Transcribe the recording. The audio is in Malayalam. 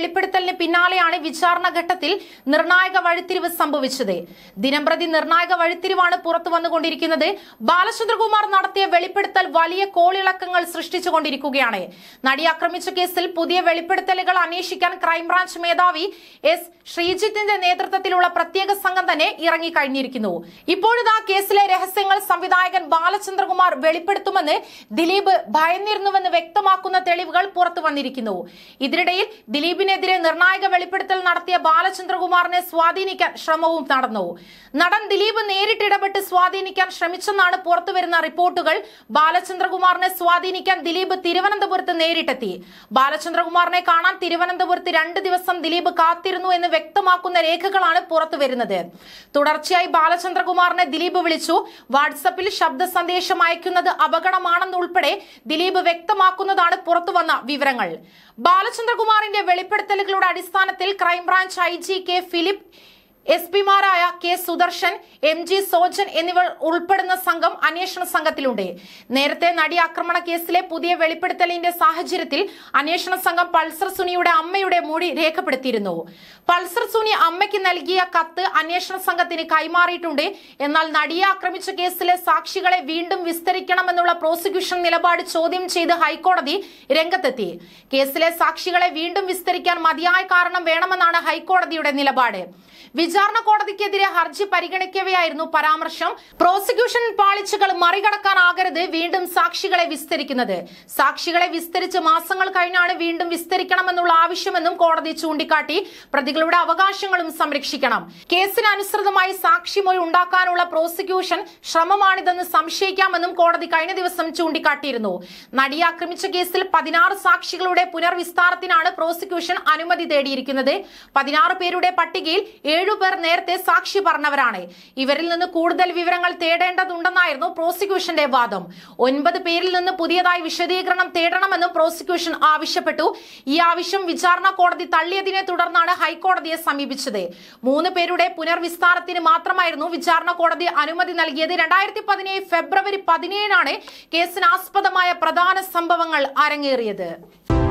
വെളിപ്പെടുത്തലിന് പിന്നാലെയാണ് വിചാരണ ഘട്ടത്തിൽ നിർണായക വഴിത്തിരിവ് സംഭവിച്ചത് ദിനംപ്രതി നിർണായക വഴിത്തിരിവാണ് പുറത്തു വന്നുകൊണ്ടിരിക്കുന്നത് ബാലചന്ദ്രകുമാർ നടത്തിയ വെളിപ്പെടുത്തൽ വലിയ കോളിളക്കങ്ങൾ സൃഷ്ടിച്ചുകൊണ്ടിരിക്കുകയാണ് നടി ആക്രമിച്ച കേസിൽ പുതിയ വെളിപ്പെടുത്തലുകൾ അന്വേഷിക്കാൻ ക്രൈംബ്രാഞ്ച് മേധാവി എസ് ശ്രീജിത്തിന്റെ നേതൃത്വത്തിലുള്ള പ്രത്യേക സംഘം തന്നെ ഇറങ്ങിക്കഴിഞ്ഞിരിക്കുന്നു ഇപ്പോഴിതാ കേസിലെ രഹസ്യങ്ങൾ സംവിധായകൻ ബാലചന്ദ്രകുമാർ വെളിപ്പെടുത്തുമെന്ന് ദിലീപ് ഭയന്നിരുന്നുവെന്ന് വ്യക്തമാക്കുന്ന തെളിവുകൾ പുറത്തു വന്നിരിക്കുന്നു ഇതിനിടയിൽ ദിലീപിനെതിരെ നിർണായക വെളിപ്പെടുത്തൽ നടത്തിയ ബാലചന്ദ്രകുമാറിനെ സ്വാധീനിക്കാൻ ശ്രമവും നടന്നു നടൻ ദിലീപ് നേരിട്ടിടപെട്ട് സ്വാധീനിക്കാൻ ശ്രമിച്ചെന്നാണ് പുറത്തുവരുന്ന റിപ്പോർട്ടുകൾ ബാലചന്ദ്രകുമാറിനെ സ്വാധീനിക്കാൻ ദിലീപ് തിരുവനന്തപുരത്ത് നേരിട്ടെത്തി ബാലചന്ദ്രകുമാറിനെ കാണാൻ തിരുവനന്തപുരത്ത് രണ്ട് ദിവസം ദിലീപ് കാത്തിരുന്നു എന്ന് വ്യക്തമാക്കുന്ന രേഖകളാണ് പുറത്തുവരുന്നത് തുടർച്ചയായി ബാലചന്ദ്രകുമാറിനെ ദിലീപ് വിളിച്ചു വാട്സപ്പിൽ ശബ്ദ സന്ദേശം അയക്കുന്നത് അപകടമാണെന്നുൾപ്പെടെ ദിലീപ് വ്യക്തമാക്കുന്നതാണ് പുറത്തുവന്ന വിവരങ്ങൾ ബാലചന്ദ്രകുമാറിന്റെ വെളിപ്പെടുത്തലുകളുടെ അടിസ്ഥാനത്തിൽ crime branch I G K Philip S പിമാരായ K Sudarshan M G Sojan എന്നിവർ ഉൾപ്പെടുന്ന സംഘം അന്വേഷണ സംഘത്തിലുണ്ട് നേരത്തെ നടി ആക്രമണ കേസിലെ പുതിയ വെളിപ്പെടുത്തലിന്റെ സാഹചര്യത്തിൽ അന്വേഷണ സംഘം പൾസർ സുനിയുടെ അമ്മയുടെ മൊഴി രേഖപ്പെടുത്തിയിരുന്നു പൾസർ സുനി അമ്മയ്ക്ക് നൽകിയ കത്ത് അന്വേഷണ സംഘത്തിന് കൈമാറിയിട്ടുണ്ട് എന്നാൽ നടിയെ ആക്രമിച്ച കേസിലെ സാക്ഷികളെ വീണ്ടും വിസ്തരിക്കണമെന്നുള്ള പ്രോസിക്യൂഷൻ നിലപാട് ചോദ്യം ചെയ്ത് ഹൈക്കോടതി രംഗത്തെത്തി കേസിലെ സാക്ഷികളെ വീണ്ടും വിസ്തരിക്കാൻ മതിയായ കാരണം വേണമെന്നാണ് ഹൈക്കോടതിയുടെ നിലപാട് വിചാരണ കോടതിക്കെതിരെ ഹർജി പരിഗണിക്കവെയായിരുന്നു പരാമർശം പ്രോസിക്യൂഷൻ പാളിച്ചകൾ മറികടക്കാനാകരുത് വീണ്ടും സാക്ഷികളെ വിസ്തരിക്കുന്നത് സാക്ഷികളെ വിസ്തരിച്ച് മാസങ്ങൾ കഴിഞ്ഞാണ് വീണ്ടും വിസ്തരിക്കണമെന്നുള്ള ആവശ്യമെന്നും കോടതി ചൂണ്ടിക്കാട്ടി പ്രതികളുടെ അവകാശങ്ങളും സംരക്ഷിക്കണം കേസിന് അനുസൃതമായി സാക്ഷിമൊഴി ഉണ്ടാക്കാനുള്ള പ്രോസിക്യൂഷൻ ശ്രമമാണിതെന്ന് സംശയിക്കാമെന്നും കോടതി കഴിഞ്ഞ ദിവസം ചൂണ്ടിക്കാട്ടിയിരുന്നു നടിയെ ആക്രമിച്ച കേസിൽ പതിനാറ് സാക്ഷികളുടെ പുനർവിസ്താരത്തിനാണ് പ്രോസിക്യൂഷൻ അനുമതി തേടിയിരിക്കുന്നത് പതിനാറ് പേരുടെ പട്ടികയിൽ ഏഴുപേർ നേരത്തെ സാക്ഷി പറഞ്ഞവരാണ് ഇവരിൽ നിന്ന് കൂടുതൽ വിവരങ്ങൾ തേടേണ്ടതുണ്ടെന്നായിരുന്നു പ്രോസിക്യൂഷന്റെ വാദം ഒൻപത് പേരിൽ നിന്ന് പുതിയതായി വിശദീകരണം തേടണമെന്നും പ്രോസിക്യൂഷൻ ആവശ്യപ്പെട്ടു ഈ ആവശ്യം വിചാരണ കോടതി തള്ളിയതിനെ തുടർന്നാണ് ഹൈക്കോടതിയെ സമീപിച്ചത് മൂന്ന് പേരുടെ പുനർവിസ്താരത്തിന് മാത്രമായിരുന്നു വിചാരണ കോടതി അനുമതി നൽകിയത് രണ്ടായിരത്തി പതിനേഴ് ഫെബ്രുവരി പതിനേഴിനാണ് കേസിനാസ്പദമായ പ്രധാന സംഭവങ്ങൾ അരങ്ങേറിയത്